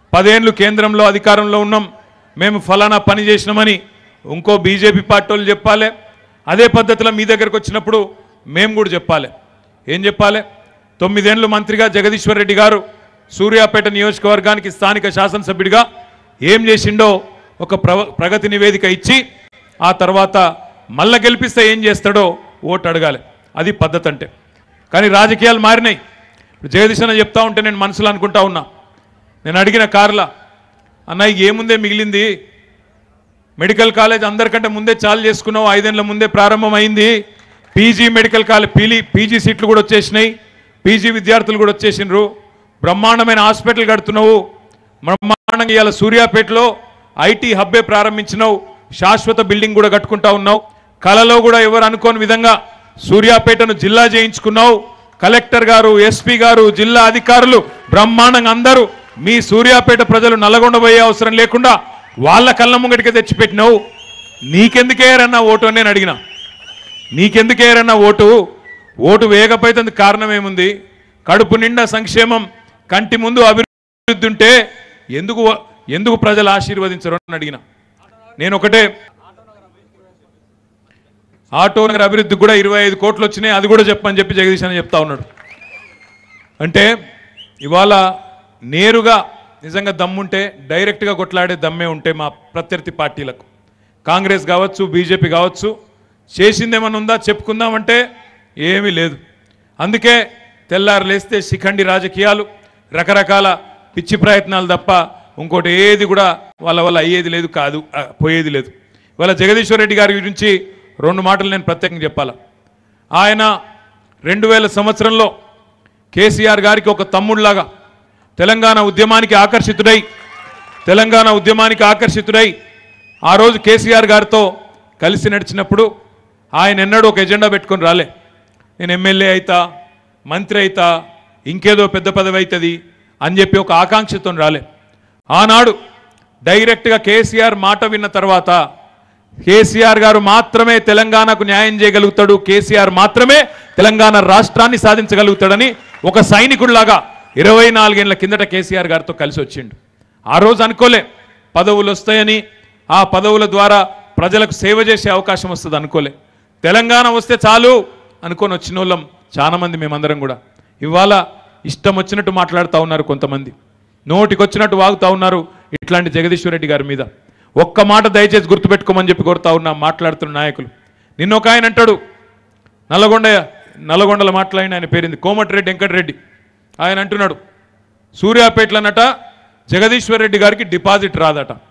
పదేళ్ళు కేంద్రంలో అధికారంలో ఉన్నాం మేము ఫలానా పని చేసినామని ఇంకో బీజేపీ పార్టీ వాళ్ళు చెప్పాలి అదే పద్ధతిలో మీ దగ్గరకు వచ్చినప్పుడు మేము కూడా చెప్పాలి ఏం చెప్పాలి తొమ్మిదేండ్లు మంత్రిగా జగదీశ్వర్ రెడ్డి గారు సూర్యాపేట నియోజకవర్గానికి స్థానిక శాసనసభ్యుడిగా ఏం చేసిండో ఒక ప్రవ ప్రగతి నివేదిక ఇచ్చి ఆ తర్వాత మళ్ళా గెలిపిస్తే ఏం చేస్తాడో ఓటు అడగాలి అది పద్ధతి అంటే కానీ రాజకీయాలు మారినాయి ఇప్పుడు జగదీశ్ అన్న చెప్తా ఉంటే నేను మనసులో అనుకుంటా ఉన్నా నేను అడిగిన కార్లా అన్న ఇక ఏముందే మిగిలింది మెడికల్ కాలేజ్ అందరికంటే ముందే చాలు చేసుకున్నావు ఐదేళ్ల ముందే ప్రారంభమైంది పీజీ మెడికల్ కాలేజ్ పీలీ పీజీ సీట్లు కూడా వచ్చేసినాయి పీజీ విద్యార్థులు కూడా వచ్చేసినారు బ్రహ్మాండమైన హాస్పిటల్ కడుతున్నావు బ్రహ్మాండంగా ఇవాళ సూర్యాపేటలో ఐటీ హబ్బే ప్రారంభించినావు శాశ్వత బిల్డింగ్ కూడా కట్టుకుంటా ఉన్నావు కలలో కూడా ఎవరు అనుకోని విధంగా సూర్యాపేటను జిల్లా చేయించుకున్నావు కలెక్టర్ గారు ఎస్పీ గారు జిల్లా అధికారులు బ్రహ్మాండంగా అందరూ మీ సూర్యాపేట ప్రజలు నల్లగొండ పోయే అవసరం లేకుండా వాళ్ళ కళ్ళ ముంగటికి తెచ్చిపెట్టినావు నీకెందుకేరన్నా ఓటు అని నేను అడిగిన నీకెందుకేరన్నా ఓటు ఓటు వేగపోతుంది కారణం ఏముంది కడుపు నిండా సంక్షేమం కంటి ముందు అభివృద్ధి ఉంటే ఎందుకు ఎందుకు ప్రజలు ఆశీర్వదించరు అని అడిగిన నేను ఒకటే ఆటో నగర్ అభివృద్ధికి కూడా ఇరవై ఐదు కోట్లు వచ్చినాయి అది కూడా చెప్పని చెప్పి జగదీశ్ అని చెప్తా ఉన్నాడు అంటే ఇవాళ నేరుగా నిజంగా దమ్ముంటే డైరెక్ట్గా కొట్లాడే దమ్మే ఉంటే మా ప్రత్యర్థి పార్టీలకు కాంగ్రెస్ కావచ్చు బీజేపీ కావచ్చు చేసిందేమన్నా ఉందా చెప్పుకుందామంటే ఏమీ లేదు అందుకే తెల్లారు లేస్తే శిఖండి రాజకీయాలు రకరకాల పిచ్చి ప్రయత్నాలు తప్ప ఇంకోటి ఏది కూడా వాళ్ళ వల్ల అయ్యేది లేదు కాదు ఆ, పోయేది లేదు ఇవాళ జగదీశ్వర్ రెడ్డి గారి గురించి రెండు మాటలు నేను ప్రత్యేకంగా చెప్పాలా ఆయన రెండు వేల సంవత్సరంలో కేసీఆర్ గారికి ఒక తమ్ముళ్లాగా తెలంగాణ ఉద్యమానికి ఆకర్షితుడై తెలంగాణ ఉద్యమానికి ఆకర్షితుడై ఆ రోజు కేసీఆర్ గారితో కలిసి నడిచినప్పుడు ఆయన ఎన్నడూ ఒక ఎజెండా పెట్టుకొని రాలే నేను ఎమ్మెల్యే అయితా మంత్రి అయితా ఇంకేదో పెద్ద పదవి అవుతుంది అని చెప్పి ఒక ఆకాంక్షతో రాలే ఆనాడు డైరెక్ట్గా కేసీఆర్ మాట విన్న తర్వాత కేసీఆర్ గారు మాత్రమే తెలంగాణకు న్యాయం చేయగలుగుతాడు కేసీఆర్ మాత్రమే తెలంగాణ రాష్ట్రాన్ని సాధించగలుగుతాడని ఒక సైనికుడిలాగా ఇరవై నాలుగేళ్ల కిందట కేసీఆర్ గారితో కలిసి వచ్చిండు ఆ రోజు అనుకోలే పదవులు వస్తాయని ఆ పదవుల ద్వారా ప్రజలకు సేవ చేసే అవకాశం వస్తుంది అనుకోలే తెలంగాణ వస్తే చాలు అనుకొని వచ్చిన వాళ్ళం చాలా మంది మేమందరం కూడా ఇవాళ ఇష్టం వచ్చినట్టు మాట్లాడుతూ ఉన్నారు కొంతమంది నోటికొచ్చినట్టు వాగుతూ ఉన్నారు ఇట్లాంటి జగదీశ్వర్ రెడ్డి గారి మీద ఒక్క మాట దయచేసి గుర్తుపెట్టుకోమని చెప్పి కోరుతా ఉన్నా మాట్లాడుతున్న నాయకులు నిన్న ఒక ఆయన అంటాడు నల్లగొండ నల్లగొండలో మాట్లాడిన ఆయన పేరింది కోమటిరెడ్డి వెంకటరెడ్డి ఆయన అంటున్నాడు సూర్యాపేటలనట జగదీశ్వర్ రెడ్డి గారికి డిపాజిట్ రాదట